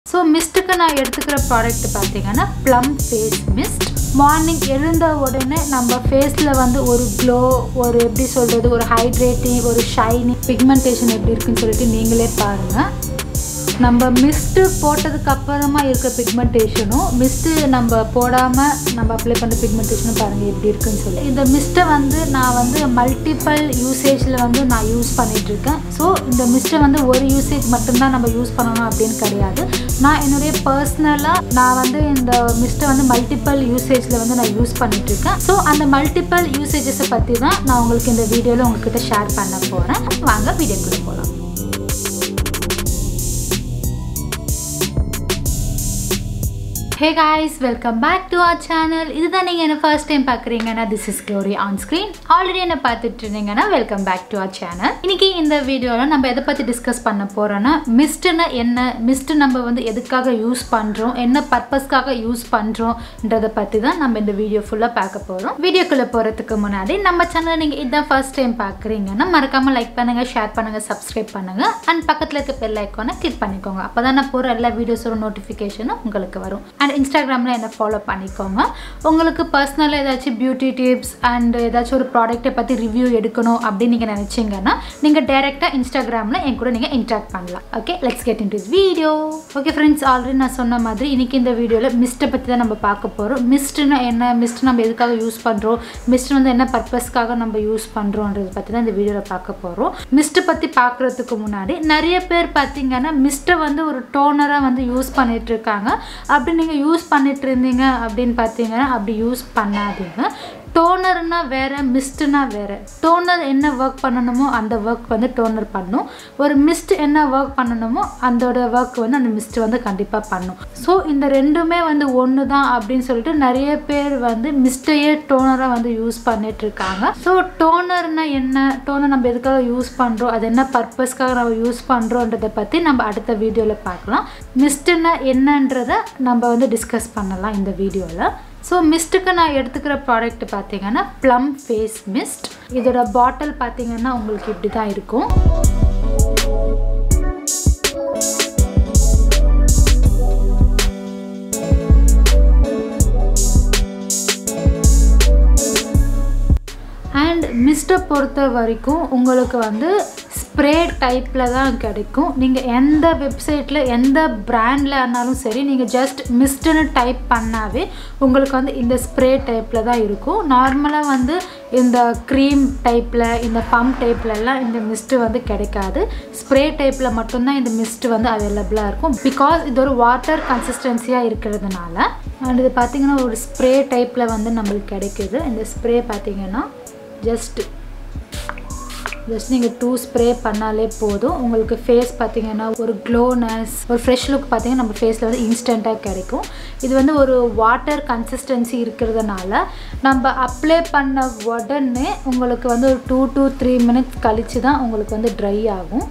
so மிஸ்ட்டுக்கு நான் எடுத்துக்கிற product பார்த்தீங்கன்னா ப்ளம் ஃபேஸ் மிஸ்ட் மார்னிங் எழுந்த உடனே நம்ம ஃபேஸில் வந்து ஒரு க்ளோ ஒரு எப்படி சொல்கிறது ஒரு ஹைட்ரேட்டிங் ஒரு ஷைனிங் பிக்மெண்டேஷன் எப்படி இருக்குன்னு சொல்லிட்டு நீங்களே பாருங்கள் நம்ம மிஸ்ட்டு போட்டதுக்கு அப்புறமா இருக்க பிக்மெண்டேஷனும் மிஸ்ட்டு நம்ம போடாமல் நம்ம அப்ளை பண்ணுற பிக்மெண்டேஷனும் பாருங்கள் எப்படி இருக்குன்னு சொல்லி இந்த மிஸ்ட்டை வந்து நான் வந்து மல்டிபிள் யூசேஜில் வந்து நான் யூஸ் பண்ணிகிட்ருக்கேன் ஸோ இந்த மிஸ்ட்டை வந்து ஒரு யூசேஜ் மட்டும்தான் நம்ம யூஸ் பண்ணணும் அப்படின்னு கிடையாது நான் என்னுடைய பர்சனலாக நான் வந்து இந்த மிஸ்ட்டை வந்து மல்டிபிள் யூசேஜில் வந்து நான் யூஸ் பண்ணிகிட்ருக்கேன் ஸோ அந்த மல்டிபிள் யூசேஜஸை பற்றி தான் நான் உங்களுக்கு இந்த வீடியோவில் உங்ககிட்ட ஷேர் பண்ண போகிறேன் வாங்க வீடியோக்குள்ளே போகலாம் hey guys welcome back to our channel இதுதான் நீங்கள் என்ன ஃபர்ஸ்ட் டைம் பார்க்குறீங்கன்னா this is Glory on screen already என்ன பார்த்துட்டு இருந்தீங்கன்னா welcome back to our channel இன்னைக்கு இந்த வீடியோவில் நம்ம எதை பற்றி டிஸ்கஸ் பண்ண போகிறோன்னா மிஸ்ட்டுனா என்ன மிஸ்ட்டு நம்ம வந்து எதுக்காக யூஸ் பண்ணுறோம் என்ன பர்பஸ்க்காக யூஸ் பண்ணுறோன்றதை பற்றி தான் நம்ம இந்த வீடியோ ஃபுல்லாக பார்க்க போகிறோம் வீடியோக்குள்ளே போகிறதுக்கு முன்னாடி நம்ம சேனலை நீங்கள் இதுதான் ஃபர்ஸ்ட் டைம் பார்க்குறீங்கன்னா மறக்காமல் லைக் பண்ணுங்கள் ஷேர் பண்ணுங்கள் சப்ஸ்கிரைப் பண்ணுங்கள் அண்ட் பக்கத்தில் இருக்க பெல் ஐக்கானை கிளிக் பண்ணிக்கோங்க அப்போ தான் நான் போகிற எல்லா வீடியோஸோட நோட்டிஃபிகேஷனும் உங்களுக்கு வரும் அண்ட் இன்ஸ்டாகிராமில் என்ன ஃபாலோ பண்ணிக்கோங்க உங்களுக்கு பர்சனலாக ஏதாச்சும் பியூட்டி டிப்ஸ் அண்ட் ஏதாச்சும் ஒரு ப்ராடக்ட்டை பற்றி ரிவ்யூ எடுக்கணும் அப்படின்னு நீங்கள் நினச்சிங்கன்னா நீங்கள் டேரெக்டாக இன்ஸ்டாகிராமில் என் கூட நீங்கள் இன்ட்ராக்ட் பண்ணலாம் okay let's get in this video okay friends already நான் சொன்ன மாதிரி இன்றைக்கி இந்த வீடியோவில் மிஸ்ட்டை பற்றி தான் நம்ம பார்க்க போகிறோம் மிஸ்ட்னா என்ன மிஸ்ட் நம்ம எதுக்காக யூஸ் பண்ணுறோம் மிஸ்ட் வந்து என்ன பர்பஸ்க்காக நம்ம யூஸ் பண்ணுறோன்றது பற்றி தான் இந்த வீடியோவில் பார்க்க போகிறோம் மிஸ்ட்டை பற்றி பார்க்குறதுக்கு முன்னாடி நிறைய பேர் பார்த்தீங்கன்னா மிஸ்ட்டை வந்து ஒரு டோனராக வந்து யூஸ் பண்ணிட்டு இருக்காங்க அப்படி நீங்கள் யூஸ் பண்ணிட்டு இருந்தீங்க அப்படின்னு பார்த்தீங்கன்னா அப்படி யூஸ் பண்ணாதீங்க டோனர்னா வேற மிஸ்ட்னா வேற டோனர் என்ன ஒர்க் பண்ணணுமோ அந்த ஒர்க் வந்து டோனர் பண்ணும் ஒரு மிஸ்ட் என்ன ஒர்க் பண்ணணுமோ அதோட ஒர்க் வந்து அந்த மிஸ்ட் வந்து கண்டிப்பாக பண்ணும் ஸோ இந்த ரெண்டுமே வந்து ஒன்று தான் அப்படின்னு சொல்லிட்டு நிறைய பேர் வந்து மிஸ்டையே டோனராக வந்து யூஸ் பண்ணிட்டு இருக்காங்க ஸோ டோனர்னா என்ன டோனர் நம்ம எதுக்காக யூஸ் பண்ணுறோம் அது என்ன பர்பஸ்க்காக நம்ம யூஸ் பண்ணுறோன்றதை பற்றி நம்ம அடுத்த வீடியோவில் பார்க்கலாம் மிஸ்ட்னா என்னன்றதை நம்ம வந்து டிஸ்கஸ் பண்ணலாம் இந்த வீடியோவில் ஸோ மிஸ்ட்டுக்கு நான் எடுத்துக்கிற ப்ராடக்ட் பார்த்தீங்கன்னா ப்ளம் ஃபேஸ் மிஸ்ட் இதோட பாட்டில் பார்த்தீங்கன்னா உங்களுக்கு இப்படி தான் இருக்கும் அண்ட் மிஸ்ட்டை பொறுத்த வரைக்கும் உங்களுக்கு வந்து ஸ்ப்ரே டைப்பில் தான் கிடைக்கும் நீங்கள் எந்த வெப்சைட்டில் எந்த பிராண்டில் ஆனாலும் சரி நீங்கள் ஜஸ்ட் மிஸ்ட்டுன்னு டைப் பண்ணாவே உங்களுக்கு வந்து இந்த ஸ்ப்ரே டைப்பில் தான் இருக்கும் நார்மலாக வந்து இந்த க்ரீம் டைப்பில் இந்த பம்ப் டைப்லலாம் இந்த மிஸ்ட்டு வந்து கிடைக்காது ஸ்ப்ரே டைப்பில் மட்டும்தான் இந்த மிஸ்ட்டு வந்து அவைலபிளாக இருக்கும் பிகாஸ் இது ஒரு வாட்டர் கன்சிஸ்டன்சியாக இருக்கிறதுனால அண்ட் இது பார்த்திங்கன்னா ஒரு ஸ்ப்ரே டைப்பில் வந்து நம்மளுக்கு கிடைக்குது இந்த ஸ்ப்ரே பார்த்திங்கன்னா ஜஸ்ட் ஜஸ்ட் நீங்கள் டூ ஸ்ப்ரே பண்ணாலே போதும் உங்களுக்கு ஃபேஸ் பார்த்தீங்கன்னா ஒரு க்ளோனஸ் ஒரு ஃப்ரெஷ் லுக் பார்த்தீங்கன்னா நம்ம ஃபேஸில் வந்து இன்ஸ்டண்ட்டாக கிடைக்கும் இது வந்து ஒரு வாட்டர் கன்சிஸ்டன்சி இருக்கிறதுனால நம்ம அப்ளை பண்ண உடனே உங்களுக்கு வந்து ஒரு டூ டு த்ரீ மினிட்ஸ் கழித்து தான் உங்களுக்கு வந்து ட்ரை ஆகும்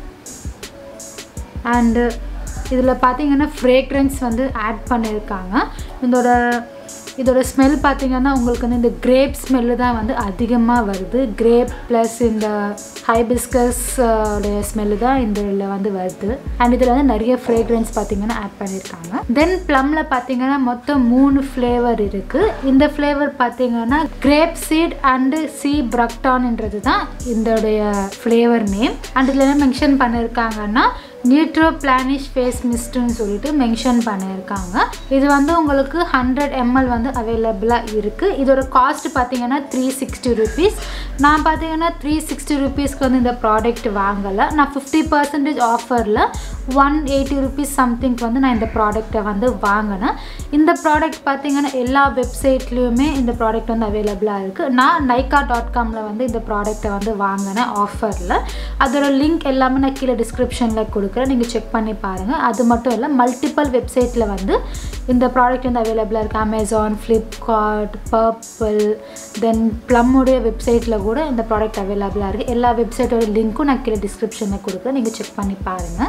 அண்டு இதில் பார்த்தீங்கன்னா ஃப்ரேக்ரன்ஸ் வந்து ஆட் பண்ணியிருக்காங்க இதோட இதோட ஸ்மெல் பார்த்தீங்கன்னா உங்களுக்கு வந்து இந்த கிரேப் ஸ்மெல்லு தான் வந்து அதிகமாக வருது கிரேப் ப்ளஸ் இந்த ஹைபிஸ்கஸ் உடைய ஸ்மெல்லு தான் இந்த இதில் வந்து வருது அண்ட் இதில் வந்து நிறைய ஃப்ரேக்ரன்ஸ் பார்த்தீங்கன்னா ஆட் பண்ணியிருக்காங்க தென் ப்ளம்மில் பார்த்தீங்கன்னா மொத்தம் மூணு ஃப்ளேவர் இருக்குது இந்த ஃப்ளேவர் பார்த்தீங்கன்னா கிரேப் சீட் அண்டு சி பிரக்டான்ன்றது தான் இதோடைய ஃப்ளேவர் நேம் அண்ட் இதில் என்ன மென்ஷன் பண்ணியிருக்காங்கன்னா நியூட்ரோ பிளானிஷ் ஃபேஸ் மிஸ்ட்டுன்னு சொல்லிட்டு மென்ஷன் பண்ணியிருக்காங்க இது வந்து உங்களுக்கு ஹண்ட்ரட் எம்எல் வந்து அவைலபிளாக இருக்குது இதோட காஸ்ட் பார்த்தீங்கன்னா த்ரீ சிக்ஸ்டி ருபீஸ் நான் பார்த்தீங்கன்னா த்ரீ சிக்ஸ்டி ருபீஸ்க்கு வந்து இந்த ப்ராடக்ட் வாங்கலை நான் ஃபிஃப்டி பர்சன்டேஜ் ஆஃபரில் ஒன் எயிட்டி ருபீஸ் சம்திங்க்கு வந்து நான் இந்த ப்ராடக்டை வந்து வாங்கினேன் இந்த ப்ராடக்ட் பார்த்தீங்கன்னா எல்லா வெப்சைட்லேயுமே இந்த ப்ராடக்ட் வந்து அவைலபிளாக இருக்குது நான் நைக்கா டாட் காமில் வந்து இந்த ப்ராடக்ட்டை வந்து வாங்கினேன் ஆஃபரில் அதோட லிங்க் எல்லாமே நான் கீழே டிஸ்கிரிப்ஷனில் கொடுக்குறேன் கொடுக்குறேன் நீங்கள் செக் பண்ணி பாருங்கள் அது மட்டும் இல்லை மல்டிபிள் வெப்சைட்டில் வந்து இந்த ப்ராடக்ட் வந்து அவைலபிளாக இருக்குது அமேசான் ஃப்ளிப்கார்ட் பர்பிள் தென் ப்ளம்முடைய வெப்சைட்டில் கூட இந்த ப்ராடக்ட் அவைலபிளாக இருக்குது எல்லா வெப்சைட்டோட லிங்க்கும் நான் கீழே டிஸ்கிரிப்ஷனில் கொடுக்குறேன் நீங்கள் செக் பண்ணி பாருங்கள்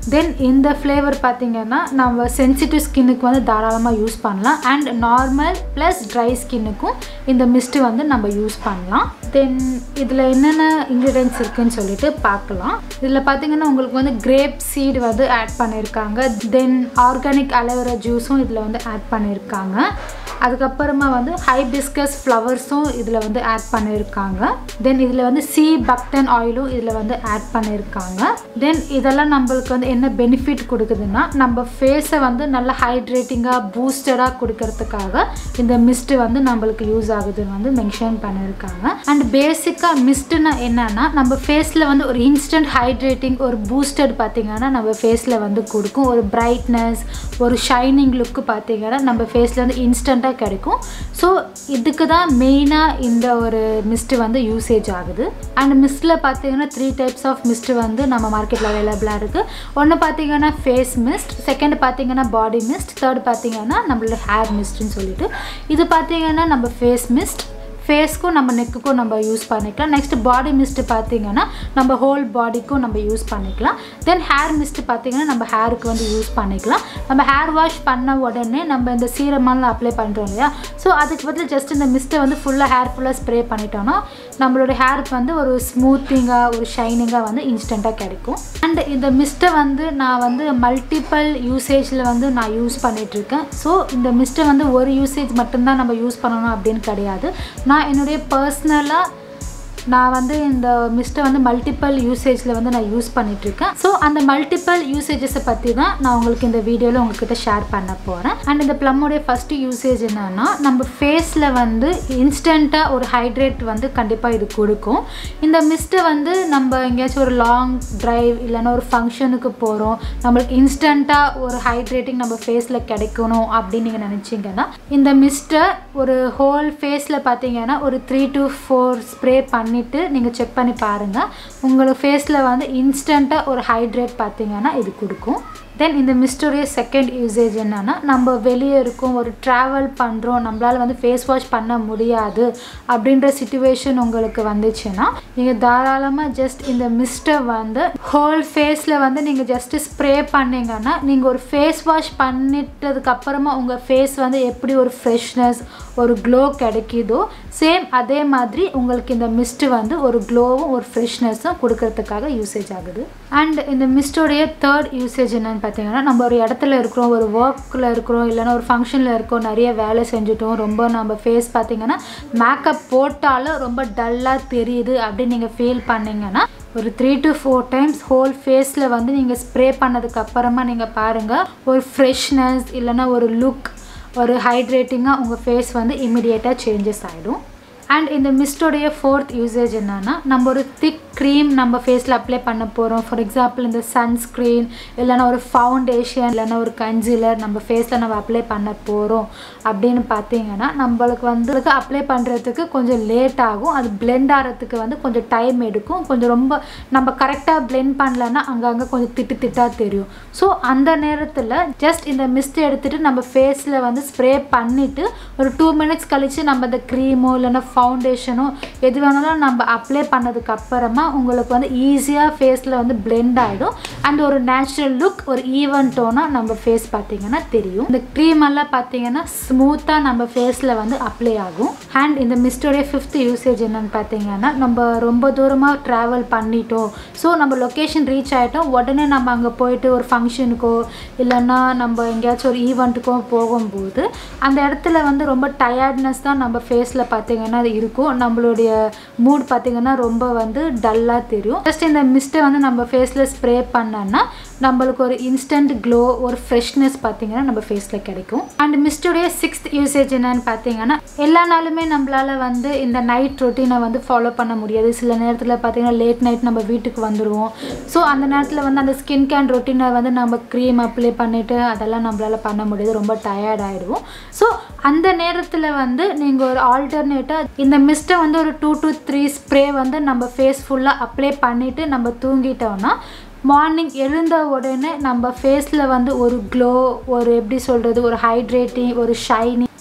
தென் இந்த ஃப்ளேவர் பார்த்தீங்கன்னா நம்ம சென்சிட்டிவ் ஸ்கின்னுக்கு வந்து தாராளமாக யூஸ் பண்ணலாம் அண்ட் நார்மல் ப்ளஸ் ட்ரை ஸ்கின்னுக்கும் இந்த மிஸ்ட்டு வந்து நம்ம யூஸ் பண்ணலாம் தென் இதில் என்னென்ன இன்க்ரீடியன்ஸ் இருக்குன்னு சொல்லிட்டு பார்க்கலாம் இதில் பார்த்தீங்கன்னா உங்களுக்கு வந்து கிரேப் சீடு வந்து ஆட் பண்ணியிருக்காங்க தென் ஆர்கானிக் அலோவேரா ஜூஸும் இதில் வந்து ஆட் பண்ணியிருக்காங்க அதுக்கப்புறமா வந்து ஹைபிஸ்கஸ் ஃப்ளவர்ஸும் இதில் வந்து ஆட் பண்ணியிருக்காங்க தென் இதில் வந்து சி பக்டன் ஆயிலும் இதில் வந்து ஆட் பண்ணியிருக்காங்க தென் இதெல்லாம் நம்மளுக்கு வந்து என்ன பெனிஃபிட் கொடுக்குதுன்னா நம்ம ஃபேஸை வந்து நல்ல ஹைட்ரேட்டிங்காக பூஸ்டடாக கொடுக்கறதுக்காக இந்த மிஸ்ட்டு வந்து நம்மளுக்கு யூஸ் ஆகுதுன்னு வந்து மென்ஷன் பண்ணியிருக்காங்க அண்ட் பேசிக்காக மிஸ்ட்டுனா என்னன்னா நம்ம ஃபேஸில் வந்து ஒரு இன்ஸ்டன்ட் ஹைட்ரேட்டிங் ஒரு பூஸ்டட் பார்த்தீங்கன்னா நம்ம ஃபேஸில் வந்து கொடுக்கும் ஒரு பிரைட்னஸ் ஒரு ஷைனிங் லுக்கு பார்த்தீங்கன்னா நம்ம ஃபேஸில் வந்து இன்ஸ்டண்ட்டாக கிடைக்கும் ஸோ இதுக்கு தான் மெயினாக இந்த ஒரு மிஸ்ட்டு வந்து யூசேஜ் ஆகுது அண்ட் மிஸ்ட்டில் பார்த்தீங்கன்னா த்ரீ டைப்ஸ் ஆஃப் மிஸ்ட்டு வந்து நம்ம மார்க்கெட்டில் அவைலபிளாக இருக்குது ஒன்று பார்த்தீங்கன்னா ஃபேஸ் மிஸ்ட் செகண்ட் பார்த்தீங்கன்னா பாடி மிஸ்ட் தேர்ட் பார்த்தீங்கன்னா நம்மளோட ஹேர் மிஸ்ட்னு சொல்லிட்டு இது பார்த்தீங்கன்னா நம்ம ஃபேஸ் மிஸ்ட் ஃபேஸ்க்கும் நம்ம நெக்குக்கும் நம்ம யூஸ் பண்ணிக்கலாம் நெக்ஸ்ட் பாடி மிஸ்ட் பார்த்தீங்கன்னா நம்ம ஹோல் பாடிக்கும் நம்ம யூஸ் பண்ணிக்கலாம் தென் ஹேர் மிஸ்ட் பார்த்தீங்கன்னா நம்ம ஹேருக்கு வந்து யூஸ் பண்ணிக்கலாம் நம்ம ஹேர் வாஷ் பண்ண உடனே நம்ம இந்த சீரமெல்லாம் அப்ளை பண்ணுறோம் இல்லையா ஸோ அதுக்கு பதில் ஜஸ்ட் இந்த மிஸ்ட்டை வந்து ஃபுல்லாக ஹேர் ஃபுல்லாக ஸ்ப்ரே பண்ணிட்டோம்னா நம்மளோட ஹேருக்கு வந்து ஒரு ஸ்மூத்திங்காக ஒரு ஷைனிங்காக வந்து இன்ஸ்டண்ட்டாக கிடைக்கும் அண்ட் இந்த மிஸ்ட்டை வந்து நான் வந்து மல்டிபிள் யூசேஜில் வந்து நான் யூஸ் பண்ணிகிட்ருக்கேன் ஸோ இந்த மிஸ்ட்டை வந்து ஒரு யூசேஜ் மட்டும்தான் நம்ம யூஸ் பண்ணணும் அப்படின்னு கிடையாது நான் என்னுடைய பர்சனலாக நான் வந்து இந்த மிஸ்ட்டை வந்து மல்டிபிள் யூசேஜில் வந்து நான் யூஸ் பண்ணிகிட்ருக்கேன் ஸோ அந்த மல்டிபிள் யூசேஜஸை பற்றி தான் நான் உங்களுக்கு இந்த வீடியோவில் உங்ககிட்ட ஷேர் பண்ண போகிறேன் அண்ட் இந்த ப்ளம்முடைய ஃபஸ்ட்டு யூசேஜ் என்னன்னா நம்ம ஃபேஸில் வந்து இன்ஸ்டண்ட்டாக ஒரு ஹைட்ரேட் வந்து கண்டிப்பாக இது கொடுக்கும் இந்த மிஸ்ட்டை வந்து நம்ம எங்கேயாச்சும் ஒரு லாங் ட்ரைவ் இல்லைன்னா ஒரு ஃபங்க்ஷனுக்கு போகிறோம் நம்மளுக்கு இன்ஸ்டண்ட்டாக ஒரு ஹைட்ரேட்டிங் நம்ம ஃபேஸில் கிடைக்கணும் அப்படின்னு நீங்கள் நினச்சிங்கன்னா இந்த மிஸ்ட்டை ஒரு ஹோல் ஃபேஸில் பார்த்தீங்கன்னா ஒரு த்ரீ டு ஃபோர் ஸ்ப்ரே பண்ணிவிட்டு நீங்கள் செக் பண்ணி பாருங்கள் உங்களுக்கு ஃபேஸில் வந்து இன்ஸ்டண்ட்டாக ஒரு ஹைட்ரேட் பார்த்தீங்கன்னா இது கொடுக்கும் தென் இந்த மிஸ்டோடைய செகண்ட் யூசேஜ் என்னென்னா நம்ம வெளியே இருக்கோம் ஒரு ட்ராவல் பண்ணுறோம் நம்மளால் வந்து ஃபேஸ் வாஷ் பண்ண முடியாது அப்படின்ற சுச்சுவேஷன் உங்களுக்கு வந்துச்சுன்னா நீங்கள் தாராளமாக ஜஸ்ட் இந்த மிஸ்ட்டை வந்து ஹோல் ஃபேஸில் வந்து நீங்கள் ஜஸ்ட்டு ஸ்ப்ரே பண்ணிங்கன்னா நீங்கள் ஒரு ஃபேஸ் வாஷ் பண்ணிட்டதுக்கு அப்புறமா உங்கள் ஃபேஸ் வந்து எப்படி ஒரு ஃப்ரெஷ்னஸ் ஒரு க்ளோ கிடைக்குதோ சேம் அதே மாதிரி உங்களுக்கு இந்த மிஸ்ட்டு வந்து ஒரு க்ளோவும் ஒரு ஃப்ரெஷ்னஸும் கொடுக்கறதுக்காக யூசேஜ் ஆகுது அண்ட் இந்த மிஸ்டோடைய தேர்ட் யூசேஜ் என்னன்னு பார்த்தீங்கன்னா நம்ம ஒரு இடத்துல இருக்கிறோம் ஒரு ஒர்க்கில் இருக்கிறோம் இல்லைன்னா ஒரு ஃபங்க்ஷனில் இருக்கோம் நிறைய வேலை செஞ்சுட்டோம் ரொம்ப நம்ம ஃபேஸ் பார்த்தீங்கன்னா மேக்கப் போட்டாலும் ரொம்ப டல்லாக தெரியுது அப்படின்னு நீங்கள் ஃபீல் பண்ணீங்கன்னா ஒரு three to four times whole ஃபேஸில் வந்து நீங்கள் ஸ்ப்ரே பண்ணதுக்கு அப்புறமா நீங்கள் பாருங்கள் ஒரு ஃப்ரெஷ்னஸ் இல்லைன்னா ஒரு லுக் ஒரு ஹைட்ரேட்டிங்காக உங்கள் ஃபேஸ் வந்து இமிடியேட்டாக சேஞ்சஸ் ஆகிடும் அண்ட் இந்த மிஸ்டோடைய ஃபோர்த் யூசேஜ் என்னன்னா நம்ம ஒரு திக் க்ரீம் நம்ம ஃபேஸில் அப்ளை பண்ண போகிறோம் ஃபார் எக்ஸாம்பிள் இந்த சன்ஸ்க்ரீன் இல்லைன்னா ஒரு ஃபவுண்டேஷன் இல்லைன்னா ஒரு கன்சிலர் நம்ம ஃபேஸில் நம்ம அப்ளை பண்ண போகிறோம் அப்படின்னு பார்த்தீங்கன்னா நம்மளுக்கு வந்து அப்ளை பண்ணுறதுக்கு கொஞ்சம் லேட் ஆகும் அது பிளெண்ட் ஆகிறதுக்கு வந்து கொஞ்சம் டைம் எடுக்கும் கொஞ்சம் ரொம்ப நம்ம கரெக்டாக பிளெண்ட் பண்ணலன்னா அங்கங்கே கொஞ்சம் திட்டு திட்டாக தெரியும் ஸோ அந்த நேரத்தில் ஜஸ்ட் இந்த மிஸ்ட் எடுத்துகிட்டு நம்ம ஃபேஸில் வந்து ஸ்ப்ரே பண்ணிவிட்டு ஒரு டூ மினிட்ஸ் கழித்து நம்ம இந்த க்ரீமோ இல்லைன்னா ஃபவுண்டேஷனோ எது வேணாலும் நம்ம அப்ளை பண்ணதுக்கு அப்புறமா உங்களுக்கு வந்து ஈஸியாக ஃபேஸில் வந்து பிளெண்ட் ஆகிடும் அண்ட் ஒரு நேச்சுரல் லுக் ஒரு ஈவன் டோனாக நம்ம ஃபேஸ் பார்த்தீங்கன்னா தெரியும் இந்த க்ரீம் எல்லாம் பார்த்தீங்கன்னா ஸ்மூத்தாக நம்ம ஃபேஸில் வந்து அப்ளை ஆகும் அண்ட் இந்த மிஸ்டோடைய ஃபிஃப்த் யூசேஜ் என்னன்னு பார்த்தீங்கன்னா நம்ம ரொம்ப தூரமாக ட்ராவல் பண்ணிட்டோம் ஸோ நம்ம லொக்கேஷன் ரீச் ஆகிட்டோம் உடனே நம்ம அங்கே போயிட்டு ஒரு ஃபங்க்ஷனுக்கோ இல்லைன்னா நம்ம எங்கேயாச்சும் ஒரு ஈவெண்ட்டுக்கோ போகும்போது அந்த இடத்துல வந்து ரொம்ப டயர்ட்னஸ் தான் நம்ம ஃபேஸில் பார்த்தீங்கன்னா அது இருக்கும் நம்மளுடைய மூட் பார்த்தீங்கன்னா ரொம்ப வந்து டல்லாக தெரியும் ஜஸ்ட் இந்த மிஸ்ட்டை வந்து நம்ம ஃபேஸில் ஸ்ப்ரே பண்ணோன்னா நம்மளுக்கு ஒரு இன்ஸ்டன்ட் க்ளோ ஒரு ஃப்ரெஷ்னஸ் பார்த்தீங்கன்னா நம்ம ஃபேஸில் கிடைக்கும் அண்ட் மிஸ்டோடைய சிக்ஸ்த் யூசேஜ் என்னன்னு பார்த்தீங்கன்னா எல்லா நாளுமே நம்மளால் வந்து இந்த நைட் ரொட்டீனை வந்து ஃபாலோ பண்ண முடியாது சில நேரத்தில் பார்த்தீங்கன்னா லேட் நைட் நம்ம வீட்டுக்கு வந்துடுவோம் ஸோ அந்த நேரத்தில் வந்து அந்த ஸ்கின் கேன் ரொட்டீனை வந்து நம்ம க்ரீம் அப்ளை பண்ணிவிட்டு அதெல்லாம் நம்மளால் பண்ண முடியாது ரொம்ப டயர்ட் ஆகிடுவோம் ஸோ அந்த நேரத்தில் வந்து நீங்கள் ஒரு ஆல்டர்னேட்டாக இந்த மிஸ்ட்டை வந்து ஒரு டூ டு த்ரீ ஸ்ப்ரே வந்து நம்ம ஃபேஸ் ஃபுல்லாக அப்ளை பண்ணிவிட்டு நம்ம தூங்கிட்டோம்னா மார்னிங் எழுந்த உடனே நம்ம ஃபேஸில் வந்து ஒரு க்ளோ ஒரு எப்படி சொல்கிறது ஒரு ஹைட்ரேட்டிங் ஒரு ஷைனிங்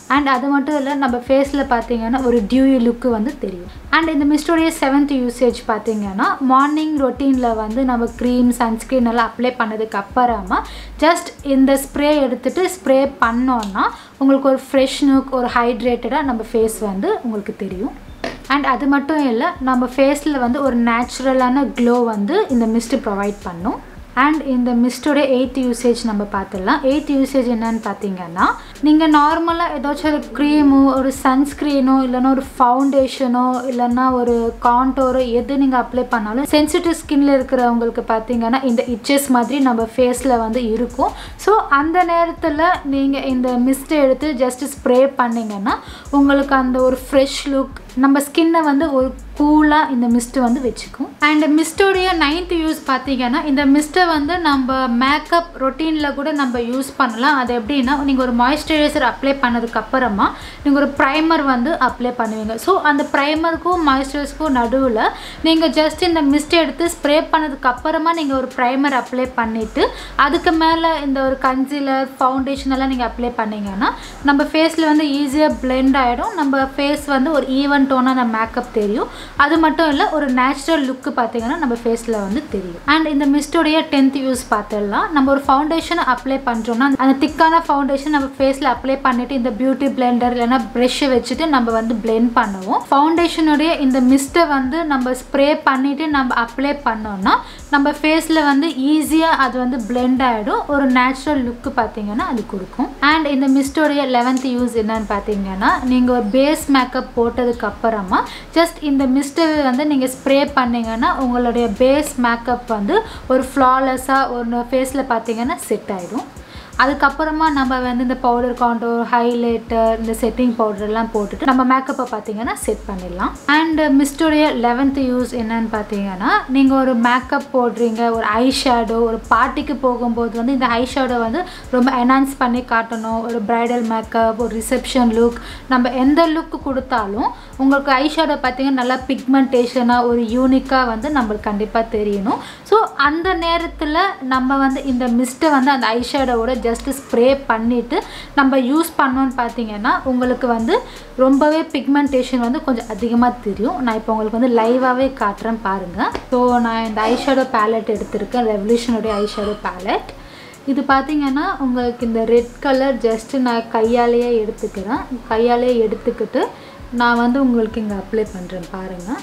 அண்ட் அது மட்டும் இல்லை நம்ம ஃபேஸில் பார்த்தீங்கன்னா ஒரு டியூயி லுக்கு வந்து தெரியும் அண்ட் இந்த மிஸ்டோடைய செவன்த் யூசேஜ் பார்த்தீங்கன்னா மார்னிங் ரொட்டீனில் வந்து நம்ம க்ரீம் சன்ஸ்க்ரீன் எல்லாம் அப்ளை பண்ணதுக்கு அப்புறமா ஜஸ்ட் இந்த ஸ்ப்ரே எடுத்துகிட்டு ஸ்ப்ரே பண்ணோன்னா உங்களுக்கு ஒரு ஃப்ரெஷ் லுக் ஒரு ஹைட்ரேட்டடாக நம்ம ஃபேஸ் வந்து உங்களுக்கு தெரியும் அண்ட் அது மட்டும் இல்லை நம்ம ஃபேஸில் வந்து ஒரு நேச்சுரலான க்ளோ வந்து இந்த மிஸ்ட்டு ப்ரொவைட் பண்ணும் அண்ட் இந்த மிஸ்டோட எயித் யூசேஜ் நம்ம பார்த்துடலாம் எயித் யூசேஜ் என்னன்னு பார்த்தீங்கன்னா நீங்கள் நார்மலாக ஏதாச்சும் ஒரு க்ரீமோ ஒரு சன்ஸ்க்ரீனோ இல்லைன்னா ஒரு ஃபவுண்டேஷனோ இல்லைன்னா ஒரு கான்டோரோ எது நீங்கள் அப்ளை பண்ணாலும் சென்சிட்டிவ் ஸ்கின்ல இருக்கிறவங்களுக்கு பார்த்தீங்கன்னா இந்த இச்சஸ் மாதிரி நம்ம ஃபேஸில் வந்து இருக்கும் ஸோ அந்த நேரத்தில் நீங்கள் இந்த மிஸ்ட்டை எடுத்து ஜஸ்ட் ஸ்ப்ரே பண்ணிங்கன்னா உங்களுக்கு அந்த ஒரு ஃப்ரெஷ் லுக் நம்ம ஸ்கின்னை வந்து ஒரு கூலாக இந்த மிஸ்ட்டு வந்து வச்சுக்கும் அண்ட் மிஸ்டோடைய நைன்த் யூஸ் பார்த்தீங்கன்னா இந்த மிஸ்ட்டை வந்து நம்ம மேக்கப் ரொட்டீனில் கூட நம்ம யூஸ் பண்ணலாம் அது எப்படின்னா நீங்கள் ஒரு மாய்ஸ்சரைசர் அப்ளை பண்ணதுக்கு அப்புறமா நீங்கள் ஒரு ப்ரைமர் வந்து அப்ளை பண்ணுவீங்க ஸோ அந்த ப்ரைமருக்கும் மாய்ஸ்சரைசருக்கும் நடுவில் நீங்கள் ஜஸ்ட் இந்த மிஸ்ட்டை எடுத்து ஸ்ப்ரே பண்ணதுக்கு அப்புறமா நீங்கள் ஒரு ப்ரைமர் அப்ளை பண்ணிவிட்டு அதுக்கு மேலே இந்த ஒரு கன்சீலர் ஃபவுண்டேஷன் எல்லாம் நீங்கள் அப்ளை பண்ணீங்கன்னா நம்ம ஃபேஸில் வந்து ஈஸியாக பிளெண்ட் ஆகிடும் நம்ம ஃபேஸ் வந்து ஒரு ஈவன் டோனான மேக்கப் தெரியும் அது மட்டும் இல்லை ஒரு நேச்சுரல் லுக்கு பார்த்தீங்கன்னா நம்ம ஃபேஸில் வந்து தெரியும் அண்ட் இந்த மிஸ்டோடைய டென்த் யூஸ் பார்த்துடலாம் நம்ம ஒரு ஃபவுண்டேஷன் அப்ளை பண்ணுறோம்னா அந்த திக்கான ஃபவுண்டேஷன் நம்ம ஃபேஸில் அப்ளை பண்ணிவிட்டு இந்த பியூட்டி பிளெண்டர் இல்லைன்னா ப்ரெஷ்ஷை வச்சுட்டு நம்ம வந்து பிளெண்ட் பண்ணுவோம் ஃபவுண்டேஷனுடைய இந்த மிஸ்ட்டை வந்து நம்ம ஸ்ப்ரே பண்ணிவிட்டு நம்ம அப்ளை பண்ணோம்னா நம்ம ஃபேஸில் வந்து ஈஸியாக அது வந்து பிளெண்ட் ஆகிடும் ஒரு நேச்சுரல் லுக்கு பார்த்தீங்கன்னா அது கொடுக்கும் அண்ட் இந்த மிஸ்டோடைய லெவன்த் யூஸ் என்னன்னு பார்த்தீங்கன்னா நீங்கள் ஒரு பேஸ் மேக்கப் போட்டதுக்கு அப்புறமா ஜஸ்ட் இந்த மிஸ்ட்டை வந்து நீங்கள் ஸ்ப்ரே பண்ணிங்கன்னா உங்களுடைய பேஸ் மேக்கப் வந்து ஒரு ஃப்ளாலெஸ்ஸாக ஒரு ஃபேஸில் பார்த்தீங்கன்னா செட் ஆகிடும் அதுக்கப்புறமா நம்ம வந்து இந்த பவுடர் காண்டோர் ஹைலைட்டர் இந்த செட்டிங் பவுடர்லாம் போட்டுட்டு நம்ம மேக்கப்பை பார்த்தீங்கன்னா செட் பண்ணிடலாம் அண்ட் மிஸ்டோடைய லெவன்த் யூஸ் என்னன்னு பார்த்தீங்கன்னா நீங்கள் ஒரு மேக்கப் போடுறீங்க ஒரு ஐ ஷேடோ ஒரு பார்ட்டிக்கு போகும்போது வந்து இந்த ஐ ஷேடோ வந்து ரொம்ப என்ஹான்ஸ் பண்ணி காட்டணும் ஒரு ப்ரைடல் மேக்கப் ஒரு ரிசப்ஷன் லுக் நம்ம எந்த லுக் கொடுத்தாலும் உங்களுக்கு ஐ ஷேடோ பார்த்தீங்கன்னா நல்லா பிக்மெண்டேஷனாக ஒரு யூனிக்காக வந்து நம்மளுக்கு கண்டிப்பாக தெரியணும் ஸோ அந்த நேரத்தில் நம்ம வந்து இந்த மிஸ்ட்டை வந்து அந்த ஐ ஷேடோவோட ஜஸ்ட் ஸ்ப்ரே பண்ணிவிட்டு நம்ம யூஸ் பண்ணோன்னு பார்த்தீங்கன்னா உங்களுக்கு வந்து ரொம்பவே பிக்மெண்டேஷன் வந்து கொஞ்சம் அதிகமாக தெரியும் நான் இப்போ உங்களுக்கு வந்து லைவாகவே காட்டுறேன் பாருங்கள் ஸோ நான் இந்த ஐஷேடோ பேலட் எடுத்திருக்கேன் ரெவல்யூஷனுடைய ஐஷேடோ பேலட் இது பார்த்தீங்கன்னா உங்களுக்கு இந்த ரெட் கலர் ஜஸ்ட்டு நான் கையாலேயே எடுத்துக்கிறேன் கையாலேயே எடுத்துக்கிட்டு நான் வந்து உங்களுக்கு இங்கே அப்ளை பண்ணுறேன் பாருங்கள்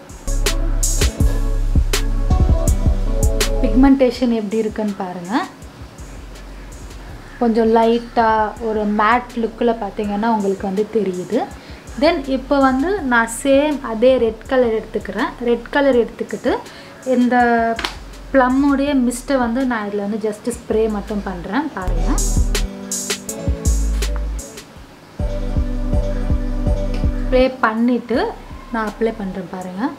பிக்மெண்டேஷன் எப்படி இருக்குன்னு பாருங்கள் கொஞ்சம் லைட்டாக ஒரு மேட் லுக்கில் பார்த்தீங்கன்னா உங்களுக்கு வந்து தெரியுது தென் இப்போ வந்து நான் சேம் அதே ரெட் கலர் எடுத்துக்கிறேன் ரெட் கலர் எடுத்துக்கிட்டு இந்த ப்ளம்முடைய மிஸ்ட்டை வந்து நான் இதில் வந்து ஜஸ்ட்டு ஸ்ப்ரே மட்டும் பண்ணுறேன் பாருங்கள் ஸ்ப்ரே பண்ணிவிட்டு நான் அப்ளை பண்ணுறேன் பாருங்கள்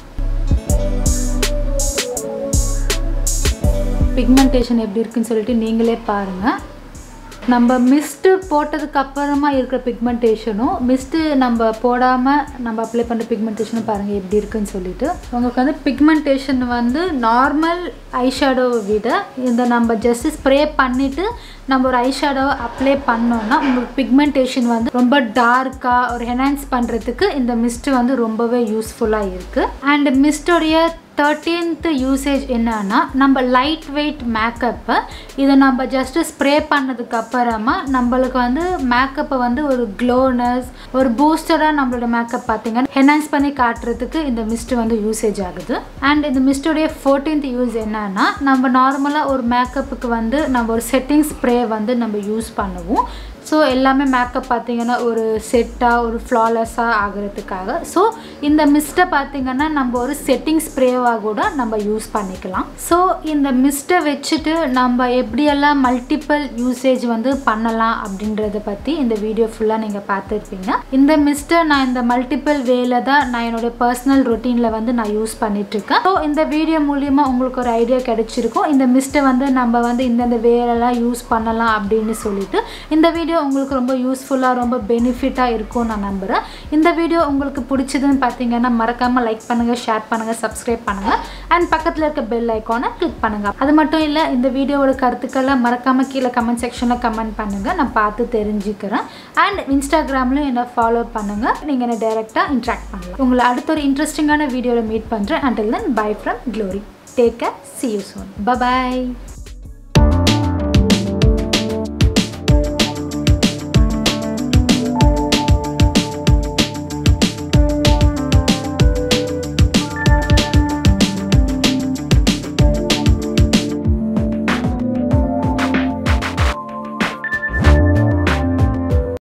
பிக்மெண்டேஷன் எப்படி இருக்குன்னு சொல்லிட்டு நீங்களே பாருங்கள் நம்ம மிஸ்ட்டு போட்டதுக்கு அப்புறமா இருக்கிற பிக்மெண்டேஷனும் மிஸ்ட்டு நம்ம போடாமல் நம்ம அப்ளை பண்ணுற பிக்மெண்டேஷனும் பாருங்கள் எப்படி இருக்குன்னு சொல்லிட்டு உங்களுக்கு வந்து பிக்மெண்டேஷன் வந்து நார்மல் ஐஷேடோவை விட இந்த நம்ம ஜஸ்ட் ஸ்ப்ரே பண்ணிவிட்டு நம்ம ஒரு ஐஷேடோவை அப்ளை பண்ணோன்னா உங்களுக்கு பிக்மெண்டேஷன் வந்து ரொம்ப டார்க்காக ஒரு என்ஹான்ஸ் பண்ணுறதுக்கு இந்த மிஸ்ட்டு வந்து ரொம்பவே யூஸ்ஃபுல்லாக இருக்குது அண்ட் மிஸ்டோடைய தேர்ட்டீன்த் யூசேஜ் என்னன்னா நம்ம லைட் வெயிட் மேக்கப்பை இதை நம்ம ஜஸ்ட்டு ஸ்ப்ரே பண்ணதுக்கு அப்புறமா நம்மளுக்கு வந்து மேக்கப்பை வந்து ஒரு க்ளோனஸ் ஒரு பூஸ்டராக நம்மளோட மேக்கப் பார்த்தீங்கன்னா என்ஹான்ஸ் பண்ணி காட்டுறதுக்கு இந்த மிஸ்ட் வந்து யூசேஜ் ஆகுது அண்ட் இந்த மிஸ்டோடைய ஃபோர்டீன்த் யூஸ் என்னன்னா நம்ம நார்மலாக ஒரு மேக்கப்புக்கு வந்து நம்ம ஒரு செட்டிங் ஸ்ப்ரே வந்து நம்ம யூஸ் பண்ணுவோம் ஸோ எல்லாமே மேக்கப் பார்த்தீங்கன்னா ஒரு செட்டாக ஒரு ஃப்ளாலெஸ்ஸாக ஆகிறதுக்காக ஸோ இந்த மிஸ்ட்டை பார்த்தீங்கன்னா நம்ம ஒரு செட்டிங் ஸ்ப்ரேவாக கூட நம்ம யூஸ் பண்ணிக்கலாம் ஸோ இந்த மிஸ்ட்டை வச்சுட்டு நம்ம எப்படியெல்லாம் மல்டிபிள் யூசேஜ் வந்து பண்ணலாம் அப்படின்றத பற்றி இந்த வீடியோ ஃபுல்லாக நீங்கள் பார்த்துருப்பீங்க இந்த மிஸ்ட்டை நான் இந்த மல்டிபிள் வேல தான் நான் என்னோடய பர்சனல் ரொட்டீனில் வந்து நான் யூஸ் பண்ணிகிட்ருக்கேன் ஸோ இந்த வீடியோ மூலியமாக உங்களுக்கு ஒரு ஐடியா கிடைச்சிருக்கும் இந்த மிஸ்ட்டை வந்து நம்ம வந்து இந்தந்த வேலெல்லாம் யூஸ் பண்ணலாம் அப்படின்னு சொல்லிட்டு இந்த வீடியோ உங்களுக்கு ரொம்ப யூஸ்ஃபுல்லாக ரொம்ப பெனிஃபிட்டாக இருக்கும் நான் நம்புகிறேன் இந்த வீடியோ உங்களுக்கு பிடிச்சதுன்னு பார்த்தீங்கன்னா மறக்காமல் லைக் பண்ணுங்கள் ஷேர் பண்ணுங்கள் சப்ஸ்கிரைப் பண்ணுங்கள் அண்ட் பக்கத்தில் இருக்க பெல் ஐக்கானை கிளிக் பண்ணுங்கள் அது மட்டும் இல்லை இந்த வீடியோவோட கருத்துக்களை மறக்காமல் கீழே கமெண்ட் செக்ஷனில் கமெண்ட் பண்ணுங்கள் நான் பார்த்து தெரிஞ்சுக்கிறேன் அண்ட் இன்ஸ்டாகிராம்லையும் என்னை ஃபாலோ பண்ணுங்கள் நீங்கள் என்னை டைரெக்டாக இன்ட்ராக்ட் பண்ணலாம் உங்களை அடுத்த ஒரு இன்ட்ரெஸ்டிங்கான வீடியோவில் மீட் பண்ணுறேன் until then bye from Glory take care see you soon bye bye